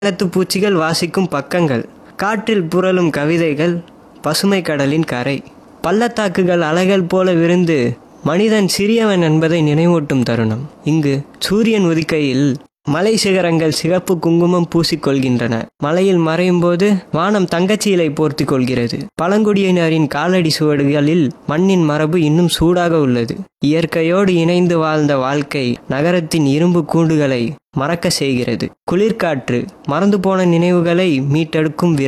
வண்ணத்து பூச்சிகள் வாசிக்கும் பக்கங்கள் காற்றில் புரளும் கவிதைகள் பசுமை கடலின் கரை பள்ளத்தாக்குகள் அலைகள் போல விருந்து மனிதன் சிறியவன் என்பதை நினைவூட்டும் தருணம் இங்கு சூரியன் உதிக்கையில் மலை சிகரங்கள் சிகப்பு குங்குமம் பூசிக்கொள்கின்றன மலையில் மறையும் போது வானம் தங்கச்சீலை போர்த்தி கொள்கிறது பழங்குடியினரின் காலடி சுவடுகளில் மண்ணின் மரபு இன்னும் சூடாக உள்ளது இயற்கையோடு இணைந்து வாழ்ந்த வாழ்க்கை நகரத்தின் இரும்பு கூண்டுகளை மறக்க செய்கிறது குளிர்காற்று மறந்து போன நினைவுகளை மீட்டெடுக்கும் விரை